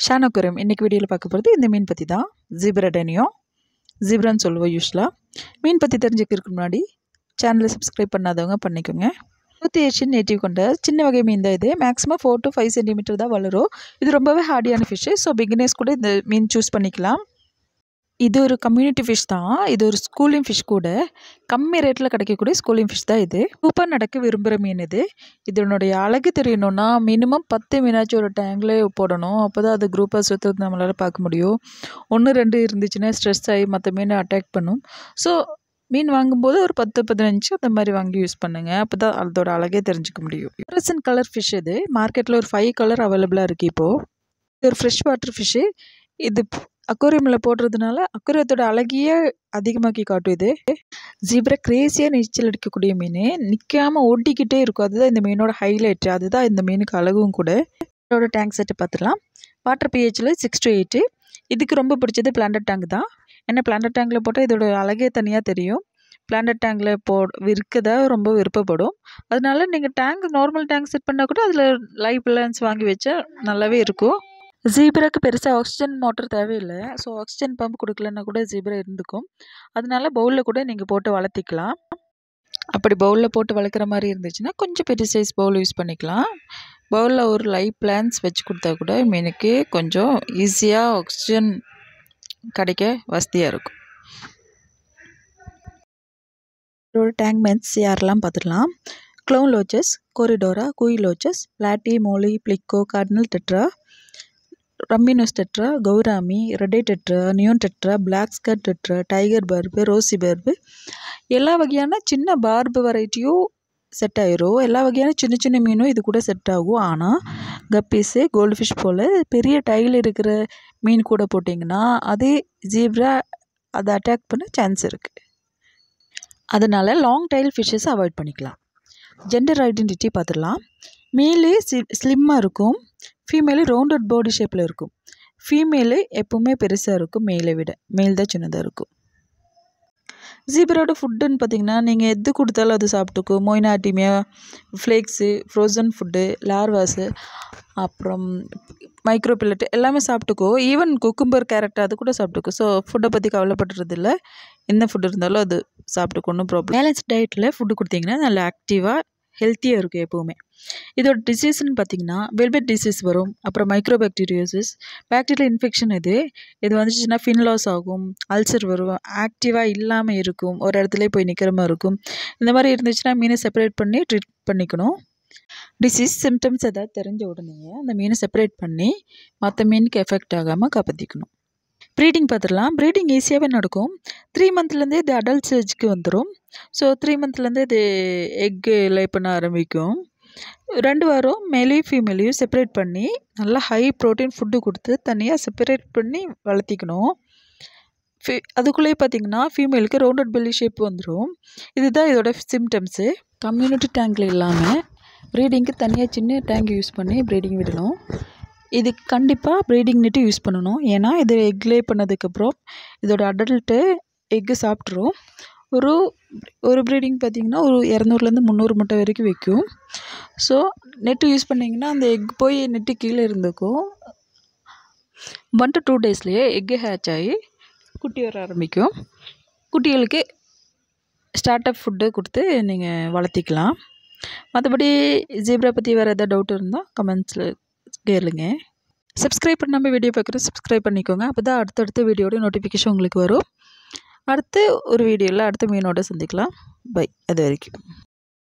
ஷானோக்குரம் இன்றைக்கி வீடியோவில் பார்க்க போகிறது இந்த மீன் பற்றி தான் ஜிப்ரடனியோ ஜிப்ரான்னு சொல்லுவோம் யூஸ்வலாக மீன் பற்றி தெரிஞ்சுக்கிறதுக்கு முன்னாடி சேனலை சப்ஸ்கிரைப் பண்ணாதவங்க பண்ணிக்கோங்க நூற்றி ஏஷியன் நேட்டிவ் கொண்ட சின்ன வகை மீன் தான் இது maximum four to five centimetre தான் வளரும் இது ரொம்பவே ஹார்டியான ஃபிஷ்ஷு ஸோ பிகினர்ஸ் கூட இந்த மீன் சூஸ் பண்ணிக்கலாம் இது ஒரு கம்யூனிட்டி ஃபிஷ் தான் இது ஒரு ஸ்கூலிங் ஃபிஷ் கூட கம்மி ரேட்டில் கிடைக்கக்கூடிய ஸ்கூலிங் ஃபிஷ் தான் இது சூப்பர் நடக்க விரும்புகிற மீன் இது இதனுடைய அழகு தெரியணும்னா மினிமம் பத்து மீனாச்சும் ஒரு டேங்கில் போடணும் அப்போ தான் அது குரூப்பாக சுற்றுறது நம்மளால் பார்க்க முடியும் ஒன்று ரெண்டு இருந்துச்சுன்னா ஸ்ட்ரெஸ் ஆகி மற்ற மீனை அட்டாக் பண்ணும் ஸோ மீன் வாங்கும்போது ஒரு பத்து பதினஞ்சு அந்த மாதிரி வாங்கி யூஸ் பண்ணுங்கள் அப்போ தான் அதோட அழகே தெரிஞ்சுக்க முடியும் ப்ரெசன்ட் கலர் ஃபிஷ் இது மார்க்கெட்டில் ஒரு ஃபைவ் கலர் அவைலபிளாக இருக்குது இப்போது இது ஒரு ஃப்ரெஷ் வாட்டர் ஃபிஷ்ஷு இது அக்வேரியமில் போடுறதுனால அக்வேரியத்தோட அழகிய அதிகமாக்கி காட்டும் இது ஜீப்ரா கிரேசியாக நீச்சல் அடிக்கக்கூடிய மீன் நிற்காமல் ஓட்டிக்கிட்டே இருக்கும் அதுதான் இந்த மீனோட ஹைலைட் அதுதான் இந்த மீனுக்கு அழகும் கூட இதோட டேங்க் செட்டு பார்த்துடலாம் வாட்டர் பிஹெச்சில் சிக்ஸ் டு எயிட்டு இதுக்கு ரொம்ப பிடிச்சது பிளான்டட் டேங்க் தான் ஏன்னா பிளான்டட் டேங்கில் போட்டால் இதோட அழகே தனியாக தெரியும் பிளான்டட் டேங்கில் போ விற்கதா ரொம்ப விருப்பப்படும் அதனால நீங்கள் டேங்க் நார்மல் டேங்க் செட் பண்ணால் கூட அதில் லைவ் பிளான்ஸ் வாங்கி வச்சா நல்லாவே இருக்கும் ஜீப்ராக்கு பெருசாக ஆக்சிஜன் மோட்டர் தேவையில்லை ஸோ ஆக்சிஜன் பம்ப் கொடுக்கலன்னா கூட ஜீப்ரா இருந்துக்கும் அதனால பவுலில் கூட நீங்கள் போட்டு வளர்த்திக்கலாம் அப்படி பவுலில் போட்டு வளர்க்குற மாதிரி இருந்துச்சுன்னா கொஞ்சம் பெரிய சைஸ் பவுல் யூஸ் பண்ணிக்கலாம் பவுலில் ஒரு லைவ் பிளான்ஸ் வச்சு கொடுத்தா கூட மீனுக்கு கொஞ்சம் ஈஸியாக ஆக்சிஜன் கிடைக்க வசதியாக இருக்கும் இதோட டேங்க் மென்ஸ் யாரெல்லாம் பார்த்துடலாம் clown loaches corydoras kuhli loaches platy molly pleco cardinal tetra rummynose tetra gourami red eye tetra neon tetra black skirt tetra tiger barb rosy barb எல்லா வகையான சின்ன பார்பு வெரைட்டியும் செட் ஆயிரும் எல்லா வகையான சின்ன சின்ன மீனும் இது கூட செட் ஆகும் ஆனால் கப்பீஸு கோல்டு ஃபிஷ் போல் பெரிய டைல் இருக்கிற மீன் கூட போட்டிங்கன்னா அதே ஜீப்ரா அதை அட்டாக் பண்ண சான்ஸ் இருக்குது அதனால் லாங் டைல் ஃபிஷ்ஷஸ் அவாய்ட் பண்ணிக்கலாம் ஜெண்டர் ஐடென்டிட்டி பார்த்துடலாம் மேலே சி ஸ்லிம்மாக இருக்கும் ஃபீமேலு ரவுண்டட் பாடி ஷேப்பில் இருக்கும் ஃபீமேலு எப்போவுமே பெருசாக இருக்கும் மேலை விட மேல் தான் சின்னதாக இருக்கும் ஜீப்ராவோட ஃபுட்டுன்னு பார்த்தீங்கன்னா நீங்கள் எது கொடுத்தாலும் அது சாப்பிட்டுக்கும் மொயினாட்டிமியா ஃப்ளேக்ஸு ஃப்ரோசன் ஃபுட்டு லார்வாஸு அப்புறம் மைக்ரோ பில்லட் எல்லாமே சாப்பிட்டுக்கோ ஈவன் குக்கும்பர் கேரட் அது கூட சாப்பிட்டுக்கோ ஸோ ஃபுட்டை பற்றி கவலைப்படுறது இல்லை என்ன ஃபுட் இருந்தாலும் அது சாப்பிட்டுக்கோ ஒன்றும் ப்ராப்ளம் பேலன்ஸ் டயட்டில் ஃபுட்டு கொடுத்தீங்கன்னா நல்லா ஆக்டிவாக ஹெல்த்தியாக இருக்கும் எப்போவுமே இதோட டிசீஸ்னு பார்த்தீங்கன்னா வெல்பெட் டிசீஸ் வரும் அப்புறம் மைக்ரோபாக்டீரியோசிஸ் பாக்டீரியல் இன்ஃபெக்ஷன் இது இது வந்துச்சுன்னா ஃபின் லாஸ் ஆகும் அல்சர் வரும் ஆக்டிவாக இல்லாமல் இருக்கும் ஒரு இடத்துல போய் நிற்கிற மாதிரி இருக்கும் இந்த மாதிரி இருந்துச்சுன்னா மீனை செப்பரேட் பண்ணி ட்ரீட் பண்ணிக்கணும் டிசீஸ் சிம்டம்ஸ் எதாவது தெரிஞ்ச உடனே அந்த மீனை செப்பரேட் பண்ணி மற்ற மீனுக்கு எஃபெக்ட் ஆகாமல் காப்பாற்றிக்கணும் ப்ரீடிங் பார்த்துடலாம் ப்ரீடிங் ஈஸியாகவே நடக்கும் த்ரீ மந்த்லேருந்தே இது அடல்ட் ஸ்டேஜ்க்கு வந்துடும் ஸோ த்ரீ மந்த்லேருந்தே இது எக்கு லே பண்ண ஆரம்பிக்கும் ரெண்டு வாரம் மேலேயும் ஃபீமேலையும் செப்பரேட் பண்ணி நல்லா ஹை ப்ரோட்டீன் ஃபுட்டு கொடுத்து தனியாக செப்பரேட் பண்ணி வளர்த்திக்கணும் ஃபி அதுக்குள்ளேயே பார்த்தீங்கன்னா ஃபீமேலுக்கு ரவுண்டட் பெல்லி ஷேப் வந்துடும் இதுதான் இதோட சிம்டம்ஸு கம்யூனிட்டி டேங்கில் இல்லாமல் ப்ரீடிங்க்கு தனியாக சின்ன டேங்க் யூஸ் பண்ணி ப்ரீடிங் விடணும் இதுக்கு கண்டிப்பாக ப்ரீடிங் நெட்டு யூஸ் பண்ணணும் ஏன்னா இது எக் லே பண்ணதுக்கப்புறம் இதோட அடல்ட்டு எக்கு சாப்பிட்ரும் ஒரு ஒரு ப்ரீடிங் பார்த்திங்கன்னா ஒரு இரநூறுலேருந்து முந்நூறு முட்டை வரைக்கும் வைக்கும் ஸோ நெட்டு யூஸ் பண்ணிங்கன்னா அந்த எக் போய் நெட்டு கீழே இருந்துக்கும் ஒன் டு டூ டேஸ்லேயே எக்கு ஹேச் ஆகி குட்டி வர ஆரம்பிக்கும் குட்டிகளுக்கு ஸ்டார்ட் அப் ஃபுட்டு கொடுத்து நீங்கள் வளர்த்திக்கலாம் மற்றபடி ஜீப்ரா பற்றி வேறு எதாவது டவுட் இருந்தால் கமெண்ட்ஸில் கேளுங்க சப்ஸ்கிரைப் பண்ணாமல் வீடியோ பார்க்குற சப்ஸ்கிரைப் பண்ணிக்கோங்க அப்போ தான் அடுத்தடுத்த வீடியோட நோட்டிஃபிகேஷன் உங்களுக்கு வரும் அடுத்து ஒரு வீடியோவில் அடுத்த மீனோட சந்திக்கலாம் பை அது வரைக்கும்